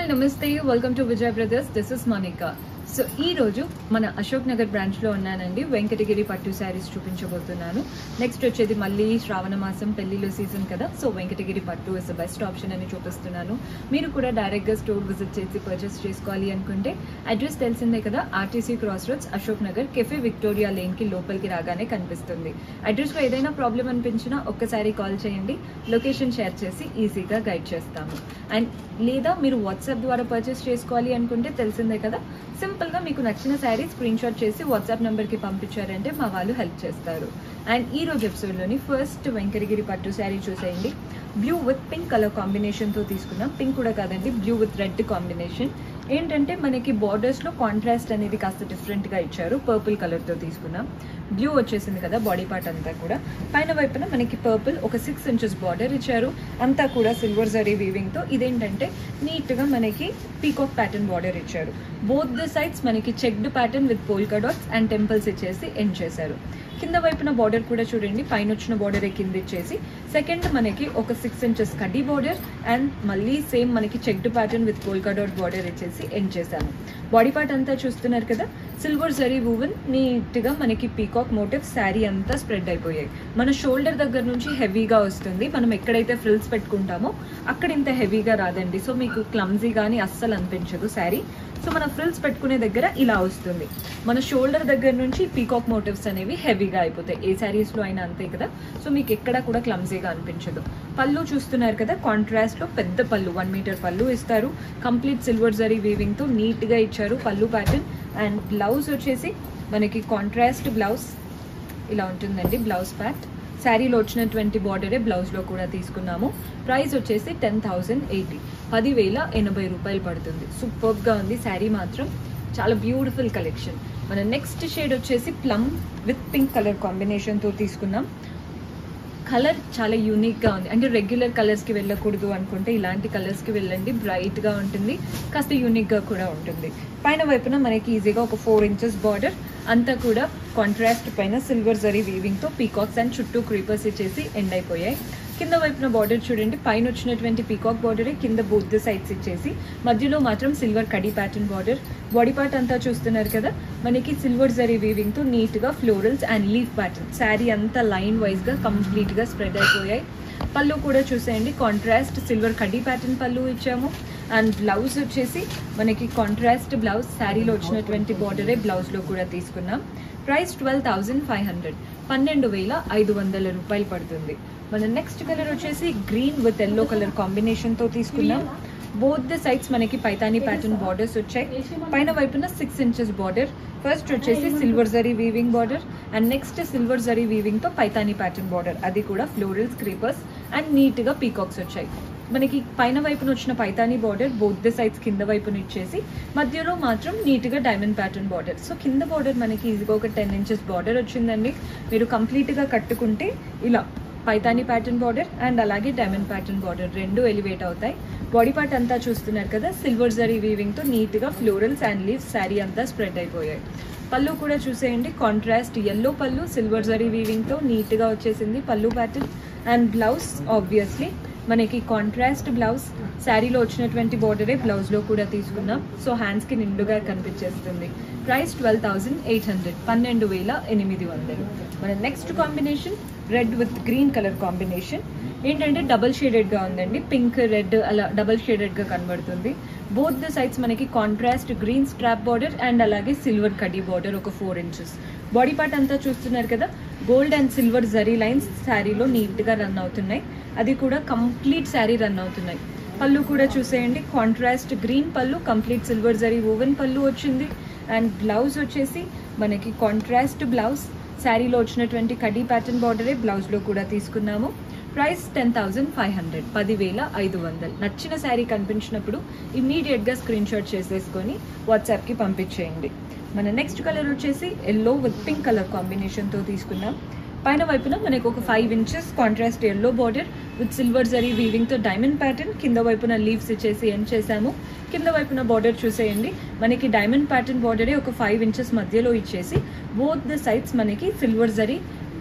నమస్తే welcome to Vijay brothers this is Manika so ఈ రోజు మన అశోక్ నగర్ బ్రాంచ్ లో ఉన్నానండి వెంకటగిరి పట్టు శారీస్ చూపించబోతున్నాను నెక్స్ట్ వచ్చేది మళ్ళీ శ్రావణ మాసం పెళ్లిలో సీజన్ కదా సో వెంకటగిరి పట్టు ఇస్ బెస్ట్ ఆప్షన్ అని చూపిస్తున్నాను మీరు కూడా డైరెక్ట్ గా స్టోర్ విజిట్ చేసి పర్చేస్ చేసుకోవాలి అనుకుంటే అడ్రస్ తెలిసిందే కదా RTC cross roads Ashok Nagar cafe Victoria lane కి లోపలికి రాగానే కనిపిస్తుంది అడ్రస్ లో ఏదైనా ప్రాబ్లం అనిపించినా ఒక్కసారి కాల్ చేయండి లొకేషన్ షేర్ చేసి ఈజీగా గైడ్ చేస్తాము అండ్ లేదా మీరు వాట్సాప్ ద్వారా పర్చేస్ చేసుకోవాలి అనుకుంటే తెలిసిందే కదా సింపుల్ గా మీకు నచ్చిన శారీ స్క్రీన్ షాట్ చేసి వాట్సాప్ నెంబర్ కి పంపించారంటే మా వాళ్ళు హెల్ప్ చేస్తారు అండ్ ఈ రోజు ఎపిసోడ్ లోని ఫస్ట్ వెంకటగిరి పట్టు శారీ చూసేయండి blue with pink colour combination తో తీసుకున్నాం పింక్ కూడా కాదండి బ్లూ విత్ రెడ్ కాంబినేషన్ ఏంటంటే మనకి బార్డర్స్ లో కాంట్రాస్ట్ అనేది కాస్త డిఫరెంట్ గా ఇచ్చారు పర్పుల్ కలర్ తో తీసుకున్నాం బ్లూ వచ్చేసింది కదా బాడీ పార్ట్ అంతా కూడా పైన వైపున మనకి పర్పుల్ ఒక సిక్స్ ఇంచెస్ బార్డర్ ఇచ్చారు అంతా కూడా సిల్వర్ జరీ వీవింగ్ తో ఇదేంటంటే నీట్ గా మనకి పీకాక్ ప్యాటర్న్ బార్డర్ ఇచ్చారు బోత్ ద సైడ్స్ మనకి checked pattern with polka dots and temples ఇచ్చేసి ఎండ్ చేశారు కింద వైపున బార్డర్ కూడా చూడండి పైన వచ్చిన బార్డర్ కింద ఇచ్చేసి సెకండ్ మనకి ఒక సిక్స్ ఇంచెస్ కడ్డీ బార్డర్ అండ్ మళ్ళీ సేమ్ మనకి checked pattern with polka dot border ఇచ్చేసి ఎండ్ చేశాము బాడీ పార్ట్ అంతా చూస్తున్నారు కదా సిల్వర్ జరీ వూవెన్ నీట్ గా మనకి పీకాక్ మోటివ్ శారీ అంతా స్ప్రెడ్ అయిపోయాయి మన షోల్డర్ దగ్గర నుంచి హెవీగా వస్తుంది మనం ఎక్కడైతే ఫ్రిల్స్ పెట్టుకుంటామో అక్కడ ఇంత హెవీగా రాదండి సో మీకు క్లమ్జీ కానీ అస్సలు అనిపించదు శారీ సో మన ఫ్రిల్స్ పెట్టుకునే దగ్గర ఇలా వస్తుంది మన షోల్డర్ దగ్గర నుంచి పీకాక్ మోటివ్స్ అనేవి హెవీగా అయిపోతాయి ఏ శారీస్ లో అయినా అంతే కదా సో మీకు ఎక్కడ కూడా క్లమ్జీగా అనిపించదు పళ్ళు చూస్తున్నారు కదా కాంట్రాస్ట్ లో పెద్ద పళ్ళు వన్ మీటర్ పళ్ళు ఇస్తారు కంప్లీట్ సిల్వర్ జరీ వీవింగ్ తో నీట్ గా ఇచ్చారు పళ్ళు ప్యాటర్న్ అండ్ బ్లౌజ్ వచ్చేసి మనకి కాంట్రాస్ట్ బ్లౌజ్ ఇలా ఉంటుందండి బ్లౌజ్ ప్యాట్ శారీలో వచ్చినటువంటి బార్డరే బ్లౌజ్లో కూడా తీసుకున్నాము ప్రైస్ వచ్చేసి టెన్ థౌజండ్ ఎయిటీ పదివేల ఎనభై రూపాయలు పడుతుంది సూపర్గా ఉంది శారీ మాత్రం చాలా బ్యూటిఫుల్ కలెక్షన్ మన నెక్స్ట్ షేడ్ వచ్చేసి ప్లమ్ విత్ పింక్ కలర్ కాంబినేషన్తో తీసుకున్నాం కలర్ చాలా యూనిక్గా ఉంది అంటే రెగ్యులర్ కలర్స్కి వెళ్ళకూడదు అనుకుంటే ఇలాంటి కలర్స్కి వెళ్ళండి బ్రైట్గా ఉంటుంది కాస్త యూనిక్గా కూడా ఉంటుంది పైన వైపున మనకి ఈజీగా ఒక ఫోర్ ఇంచెస్ బార్డర్ అంతా కూడా కాంట్రాస్ట్ పైన సిల్వర్ జరీ వీవింగ్తో పీకాక్స్ అండ్ చుట్టూ క్రీపర్స్ ఇచ్చేసి ఎండ్ అయిపోయాయి కింద వైపున బార్డర్ చూడండి పైన వచ్చినటువంటి పీకాక్ బార్డరే కింద బోత్ సైడ్స్ ఇచ్చేసి మధ్యలో మాత్రం సిల్వర్ కడీ ప్యాటర్న్ బార్డర్ బాడీ పార్ట్ అంతా చూస్తున్నారు కదా మనకి సిల్వర్ జరీ వీవింగ్ తో నీట్ గా florals and leaf pattern sari అంతా లైన్ వైజ్ గా కంప్లీట్ గా స్ప్రెడ్ అయిపోయాయి పళ్ళు కూడా చూసేయండి కాంట్రాస్ట్ సిల్వర్ కడ్డీ ప్యాటర్న్ పళ్ళు ఇచ్చాము అండ్ బ్లౌజ్ వచ్చేసి మనకి కాంట్రాస్ట్ బ్లౌజ్ శారీలో వచ్చినటువంటి బార్డరే బ్లౌజ్లో కూడా తీసుకున్నాం price twelve thousand five hundred పన్నెండు వేల ఐదు వందల రూపాయలు పడుతుంది మన నెక్స్ట్ కలర్ వచ్చేసి గ్రీన్ విత్ ఎల్లో కలర్ కాంబినేషన్తో తీసుకున్నాం బోత్ ద సైడ్స్ మనకి పైతానీ ప్యాటర్న్ బార్డర్స్ వచ్చాయి పైన వైపున సిక్స్ ఇంచెస్ బార్డర్ ఫస్ట్ వచ్చేసి silver zari weaving border and next silver zari weaving తో పైతానీ ప్యాటర్న్ బార్డర్ అది కూడా ఫ్లోరల్ స్క్రీపర్స్ అండ్ నీట్ గా పీకాక్స్ వచ్చాయి మనకి పైన వైపున వచ్చిన Paithani border both the sides కింద వైపున ఇచ్చేసి మధ్యలో మాత్రం నీట్ గా డైమండ్ ప్యాటర్న్ బార్డర్ సో కింద బార్డర్ మనకి ఈజీగా ఒక టెన్ ఇంచెస్ బార్డర్ వచ్చిందండి మీరు కంప్లీట్ గా కట్టుకుంటే ఇలా పైతానీ ప్యాటర్న్ బార్డర్ అండ్ అలాగే డైమండ్ ప్యాటర్న్ బార్డర్ రెండు ఎలివేట్ అవుతాయి బాడీ పార్ట్ అంతా చూస్తున్నారు కదా సిల్వర్ జరీ వీవింగ్ తో నీట్ గా ఫ్లోరల్స్ అండ్ లీవ్స్ శారీ అంతా స్ప్రెడ్ అయిపోయాయి పళ్ళు కూడా చూసేయండి కాంట్రాస్ట్ ఎల్లో పళ్ళు సిల్వర్ జరీ వీవింగ్ తో నీట్ గా వచ్చేసింది పళ్ళు ప్యాటర్న్ అండ్ బ్లౌజ్ ఆబ్వియస్లీ మనకి కాంట్రాస్ట్ బ్లౌజ్ శారీలో వచ్చినటువంటి బార్డరే బ్లౌజ్లో కూడా తీసుకున్నాం సో హ్యాండ్స్కి నిండుగా కనిపించేస్తుంది price twelve thousand eight hundred పన్నెండు వేల ఎనిమిది వందలు మన next combination red with green colour combination ఏంటంటే డబల్ షేడెడ్గా ఉందండి పింక్ రెడ్ అలా డబల్ షేడెడ్గా కనబడుతుంది బోత్ ద సైడ్స్ మనకి contrast green strap border and అలాగే సిల్వర్ కడీ బార్డర్ ఒక ఫోర్ ఇంచెస్ బాడీ పార్ట్ అంతా చూస్తున్నారు కదా gold and silver zari lines శారీలో నీట్గా రన్ అవుతున్నాయి అది కూడా కంప్లీట్ శారీ రన్ అవుతున్నాయి పళ్ళు కూడా చూసేయండి కాంట్రాస్ట్ గ్రీన్ పళ్ళు కంప్లీట్ సిల్వర్ జరీ ఓవెన్ పళ్ళు వచ్చింది అండ్ బ్లౌజ్ వచ్చేసి మనకి కాంట్రాస్ట్ బ్లౌజ్ శారీలో వచ్చినటువంటి కడీ ప్యాటర్న్ బార్డరే బ్లౌజ్లో కూడా తీసుకున్నాము price ten thousand five hundred పదివేల ఐదు వందలు నచ్చిన శారీ కనిపించినప్పుడు ఇమ్మీడియట్గా స్క్రీన్ షాట్ చేసేసుకొని వాట్సాప్కి పంపించేయండి మన నెక్స్ట్ కలర్ వచ్చేసి ఎల్లో విత్ పింక్ కలర్ కాంబినేషన్తో తీసుకున్నాం పైన వైపున మనకు ఒక five inches contrast yellow border with silver zari weaving తో డైమండ్ ప్యాటర్న్ కింద వైపున లీవ్స్ ఇచ్చేసి ఎండ్ చేసాము కింద వైపున బార్డర్ చూసేయండి మనకి డైమండ్ ప్యాటర్న్ బార్డరే ఒక ఫైవ్ ఇంచెస్ మధ్యలో ఇచ్చేసి బోత్ ద సైడ్స్ మనకి సిల్వర్ జరీ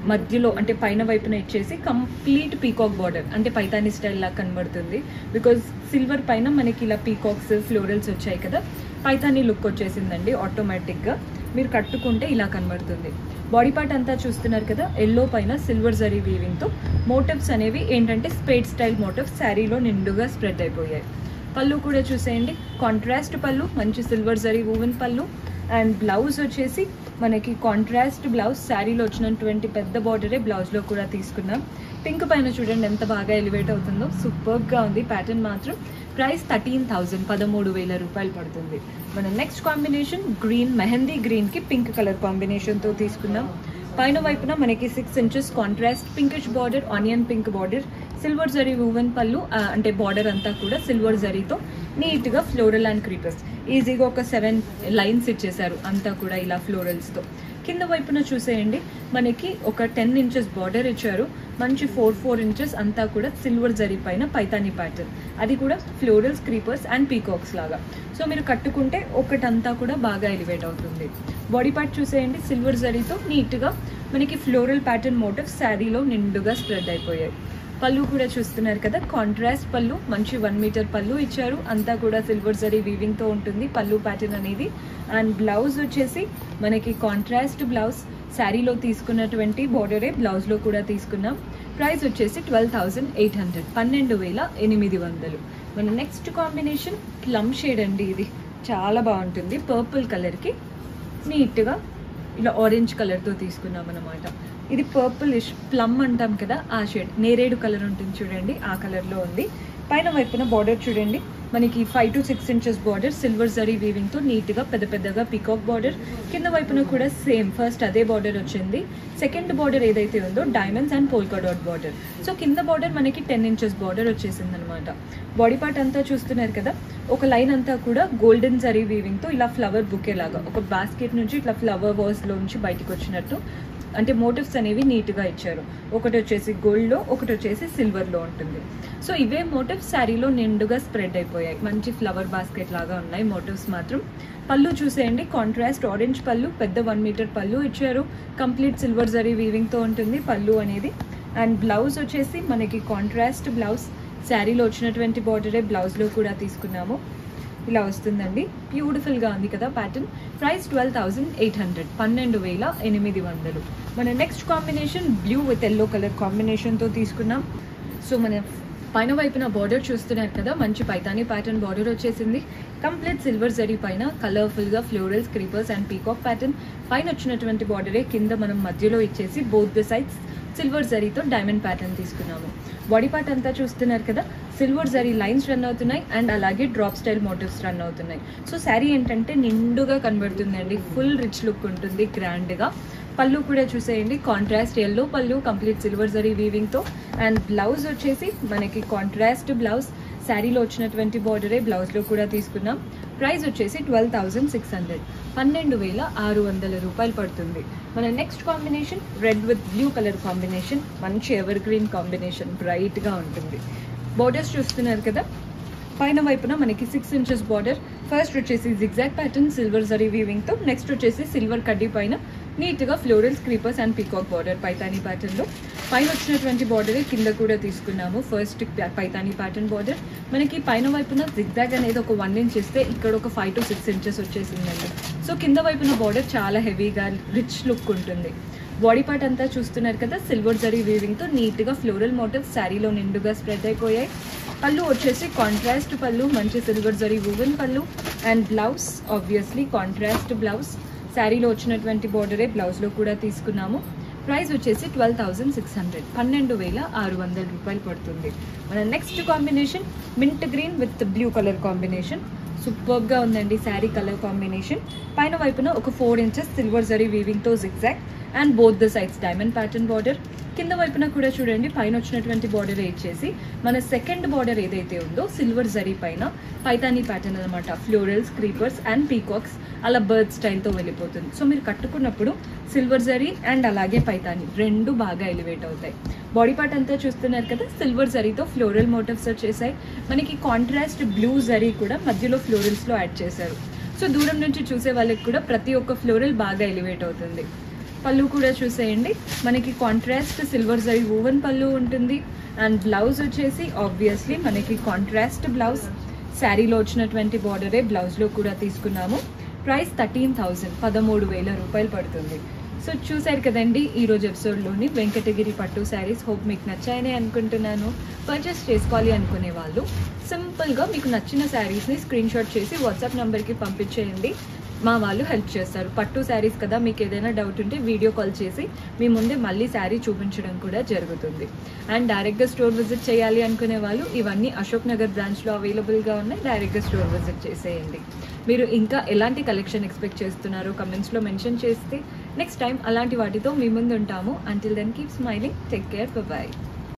మధ్యలో అంటే పైన వైపున ఇచ్చేసి కంప్లీట్ పీకాక్ బార్డర్ అంటే పైతాని స్టైల్ లా కనబడుతుంది బికాజ్ సిల్వర్ పైన మనకి ఇలా పీకాక్స్ ఫ్లోరల్స్ వచ్చాయి కదా పైతాని లుక్ వచ్చేసిందండి ఆటోమేటిక్గా మీరు కట్టుకుంటే ఇలా కనబడుతుంది బాడీ పార్ట్ అంతా చూస్తున్నారు కదా ఎల్లో పైన సిల్వర్ జరీ వీవింగ్తో మోటివ్స్ అనేవి ఏంటంటే స్పేడ్ స్టైల్ మోటివ్స్ శారీలో నిండుగా స్ప్రెడ్ అయిపోయాయి పళ్ళు కూడా చూసేయండి కాంట్రాస్ట్ పళ్ళు మంచి సిల్వర్ జరీ వూవెన్ పళ్ళు అండ్ బ్లౌజ్ వచ్చేసి మనకి కాంట్రాస్ట్ బ్లౌజ్ శారీలో వచ్చినటువంటి పెద్ద బార్డరే బ్లౌజ్లో కూడా తీసుకున్నాం పింక్ పైన చూడండి ఎంత బాగా ఎలివేట్ అవుతుందో సూపర్గా ఉంది ప్యాటర్న్ మాత్రం ప్రైస్ థర్టీన్ థౌజండ్ పదమూడు వేల రూపాయలు పడుతుంది మన నెక్స్ట్ కాంబినేషన్ గ్రీన్ మెహందీ గ్రీన్కి పింక్ కలర్ కాంబినేషన్తో తీసుకున్నాం పైన వైపున మనకి six inches contrast pinkish border onion pink border silver zari woven పళ్ళు ఆ, అంటే బార్డర్ అంతా కూడా సిల్వర్ జరీతో నీట్గా ఫ్లోరల్ అండ్ క్రీపర్స్ ఈజీగా ఒక సెవెన్ లైన్స్ ఇచ్చేసారు అంతా కూడా ఇలా ఫ్లోరల్స్తో కింద వైపున చూసేయండి మనకి ఒక టెన్ ఇంచెస్ బార్డర్ ఇచ్చారు మంచి ఫోర్ ఫోర్ ఇంచెస్ అంతా కూడా సిల్వర్ జరీ పైన పైతాని ప్యాటర్న్ అది కూడా ఫ్లోరల్స్ క్రీపర్స్ అండ్ పీకాక్స్ లాగా సో మీరు కట్టుకుంటే ఒకటంతా కూడా బాగా ఎలివేట్ అవుతుంది బాడీ పార్ట్ చూసేయండి సిల్వర్ జరీతో నీట్గా మనకి ఫ్లోరల్ ప్యాటర్న్ మోటివ్స్ శారీలో నిండుగా స్ప్రెడ్ అయిపోయాయి పళ్ళు కూడా చూస్తున్నారు కదా కాంట్రాస్ట్ పళ్ళు మంచి వన్ మీటర్ పళ్ళు ఇచ్చారు అంతా కూడా సిల్వర్ జరీ వీవింగ్తో ఉంటుంది పళ్ళు ప్యాటర్న్ అనేది అండ్ బ్లౌజ్ వచ్చేసి మనకి కాంట్రాస్ట్ బ్లౌజ్ శారీలో తీసుకున్నటువంటి బార్డరే బ్లౌజ్లో కూడా తీసుకున్నాం ప్రైస్ వచ్చేసి ట్వెల్వ్ థౌజండ్ ఎయిట్ హండ్రెడ్ పన్నెండు వేల ఎనిమిది వందలు మన నెక్స్ట్ కాంబినేషన్ ప్లమ్ షేడ్ అండి ఇది చాలా బాగుంటుంది పర్పుల్ కలర్కి నీట్గా ఇలా ఆరెంజ్ కలర్తో తీసుకున్నాం అనమాట ఇది పర్పులిష్ ప్లమ్ అంటాం కదా ఆ షేడ్ నేరేడు కలర్ ఉంటుంది చూడండి ఆ కలర్లో ఉంది పైన వైపున బార్డర్ చూడండి మనకి five to six inches border silver zari వీవింగ్తో నీట్గా పెద్ద పెద్దగా పికాక్ బార్డర్ కింద వైపున కూడా సేమ్ ఫస్ట్ అదే బార్డర్ వచ్చింది సెకండ్ బార్డర్ ఏదైతే ఉందో diamonds and polka dot border so కింద బార్డర్ మనకి టెన్ ఇంచెస్ బార్డర్ వచ్చేసింది అనమాట బాడీ పార్ట్ అంతా చూస్తున్నారు కదా ఒక లైన్ అంతా కూడా గోల్డెన్ జరీ వీవింగ్తో ఇలా ఫ్లవర్ బుకే లాగా ఒక బాస్కెట్ నుంచి ఇట్లా ఫ్లవర్ వాజ్లో నుంచి బయటకు వచ్చినట్టు అంటే మోటివ్స్ అనేవి నీట్గా ఇచ్చారు ఒకటి వచ్చేసి గోల్డ్లో ఒకటి వచ్చేసి సిల్వర్లో ఉంటుంది సో ఇవే మోటివ్స్ శారీలో నిండుగా స్ప్రెడ్ అయిపోయాయి మంచి ఫ్లవర్ బాస్కెట్ లాగా ఉన్నాయి మోటివ్స్ మాత్రం పళ్ళు చూసేయండి కాంట్రాస్ట్ ఆరెంజ్ పళ్ళు పెద్ద వన్ మీటర్ పళ్ళు ఇచ్చారు కంప్లీట్ సిల్వర్ జరీ వీవింగ్తో ఉంటుంది పళ్ళు అనేది అండ్ బ్లౌజ్ వచ్చేసి మనకి కాంట్రాస్ట్ బ్లౌజ్ శారీలో వచ్చినటువంటి బార్డరే బ్లౌజ్లో కూడా తీసుకున్నాము ఇలా వస్తుందండి బ్యూటిఫుల్గా ఉంది కదా pattern price twelve thousand eight hundred పన్నెండు వేల ఎనిమిది వందలు మన next combination blue with yellow colour కాంబినేషన్తో తీసుకున్నాం సో మన పైన వైపున బార్డర్ చూస్తున్నారు కదా మంచి పైతాని ప్యాటర్న్ బార్డర్ వచ్చేసింది కంప్లీట్ సిల్వర్ జరీ పైన కలర్ఫుల్గా florals creepers and peacock pattern పైన వచ్చినటువంటి బార్డరే కింద మనం మధ్యలో ఇచ్చేసి బోత్ ద సైడ్స్ సిల్వర్ జరీతో డైమండ్ ప్యాటర్న్ తీసుకున్నాము బాడీ పార్ట్ అంతా చూస్తున్నారు కదా సిల్వర్ జరీ లైన్స్ రన్ అవుతున్నాయి అండ్ అలాగే డ్రాప్ స్టైల్ మోటివ్స్ రన్ అవుతున్నాయి సో శారీ ఏంటంటే నిండుగా కనబడుతుందండి ఫుల్ రిచ్ లుక్ ఉంటుంది గ్రాండ్గా పళ్ళు కూడా చూసేయండి కాంట్రాస్ట్ ఎల్లో పళ్ళు కంప్లీట్ సిల్వర్ జరీ వీవింగ్తో అండ్ బ్లౌజ్ వచ్చేసి మనకి కాంట్రాస్ట్ బ్లౌజ్ శారీలో వచ్చినటువంటి బార్డరే బ్లౌజ్లో కూడా తీసుకున్నాం ప్రైస్ వచ్చేసి ట్వెల్వ్ థౌజండ్ సిక్స్ హండ్రెడ్ పన్నెండు వేల ఆరు వందల రూపాయలు పడుతుంది మన next combination red with blue colour combination మంచి ఎవర్ గ్రీన్ కాంబినేషన్ బ్రైట్గా ఉంటుంది బార్డర్స్ చూస్తున్నారు కదా పైన వైపున మనకి సిక్స్ ఇంచెస్ బార్డర్ ఫస్ట్ వచ్చేసి జిగ్జాగ్ ప్యాటర్న్ సిల్వర్ జరీ వీవింగ్తో నెక్స్ట్ వచ్చేసి సిల్వర్ కడ్డీ పైన నీట్గా florals creepers and peacock border Paithani ప్యాటర్న్లో పైన వచ్చినటువంటి బార్డరే కింద కూడా తీసుకున్నాము ఫస్ట్ పైతానీ ప్యాటర్న్ బార్డర్ మనకి పైన వైపున జిగ్జాగ్ అనేది ఒక వన్ ఇంచ్ ఇస్తే ఇక్కడ ఒక ఫైవ్ టు సిక్స్ ఇంచెస్ వచ్చేసిందండి సో కింద వైపున బార్డర్ చాలా హెవీగా రిచ్ లుక్ ఉంటుంది బాడీ పార్ట్ అంతా చూస్తున్నారు కదా సిల్వర్ జరీ వీవింగ్తో నీట్గా ఫ్లోరల్ మోటివ్స్ శారీలో నిండుగా స్ప్రెడ్ అయిపోయాయి పళ్ళు వచ్చేసి కాంట్రాస్ట్ పళ్ళు మంచి సిల్వర్ జరీ వూవెన్ పళ్ళు and blouse obviously contrast blouse శారీలో వచ్చినటువంటి బార్డరే బ్లౌజ్లో కూడా తీసుకున్నాము ప్రైస్ వచ్చేసి ట్వెల్వ్ థౌజండ్ సిక్స్ హండ్రెడ్ పన్నెండు వేల ఆరు వందల రూపాయలు పడుతుంది మన next combination mint green with blue colour combination సూపర్గా ఉందండి శారీ కలర్ కాంబినేషన్ పైన వైపున ఒక ఫోర్ ఇంచెస్ సిల్వర్ జరీ వీవింగ్తో zigzag and both the sides diamond pattern border కింద వైపున కూడా చూడండి పైన వచ్చినటువంటి బార్డర్ ఇచ్చేసి మన సెకండ్ బార్డర్ ఏదైతే ఉందో సిల్వర్ జరీ పైన పైతానీ ప్యాటర్న్ అనమాట ఫ్లోరల్స్ క్రీపర్స్ అండ్ పీకాక్స్ అలా బర్డ్ స్టైల్తో వెళ్ళిపోతుంది సో మీరు కట్టుకున్నప్పుడు సిల్వర్ జరీ అండ్ అలాగే పైతానీ రెండు బాగా ఎలివేట్ అవుతాయి బాడీ పార్ట్ అంతా చూస్తున్నారు కదా సిల్వర్ జరీతో ఫ్లోరల్ మోటివ్స్ వచ్చేసాయి మనకి కాంట్రాస్ట్ బ్లూ జరీ కూడా మధ్యలో ఫ్లోరల్స్లో యాడ్ చేశారు సో దూరం నుంచి చూసే వాళ్ళకి కూడా ప్రతి ఒక్క ఫ్లోరల్ బాగా ఎలివేట్ అవుతుంది పళ్ళు కూడా చూసేయండి మనకి కాంట్రాస్ట్ సిల్వర్ జరీ ఓవెన్ పళ్ళు ఉంటుంది అండ్ బ్లౌజ్ వచ్చేసి ఆబ్వియస్లీ మనకి కాంట్రాస్ట్ బ్లౌజ్ శారీలో వచ్చినటువంటి బార్డరే బ్లౌజ్లో కూడా తీసుకున్నాము ప్రైస్ థర్టీన్ థౌజండ్ పదమూడు వేల రూపాయలు పడుతుంది సో చూశారు కదండి ఈ రోజు ఎపిసోడ్లోని వెంకటగిరి పట్టు శారీస్ హోప్ మీకు నచ్చాయని అనుకుంటున్నాను పర్చేస్ చేసుకోవాలి అనుకునే వాళ్ళు సింపుల్గా మీకు నచ్చిన శారీస్ని స్క్రీన్ షాట్ చేసి వాట్సాప్ నెంబర్కి పంపించేయండి మా వాళ్ళు హెల్ప్ చేస్తారు పట్టు శారీస్ కదా మీకు ఏదైనా డౌట్ ఉంటే వీడియో కాల్ చేసి మీ ముందే మళ్ళీ శారీ చూపించడం కూడా జరుగుతుంది అండ్ డైరెక్ట్గా స్టోర్ విజిట్ చేయాలి అనుకునే వాళ్ళు ఇవన్నీ అశోక్ నగర్ బ్రాంచ్లో అవైలబుల్గా ఉన్నాయి డైరెక్ట్గా స్టోర్ విజిట్ చేసేయండి మీరు ఇంకా ఎలాంటి కలెక్షన్ ఎక్స్పెక్ట్ చేస్తున్నారో కమెంట్స్లో మెన్షన్ చేస్తే నెక్స్ట్ టైం అలాంటి వాటితో మీ ముందు ఉంటాము until then keep smiling take care bye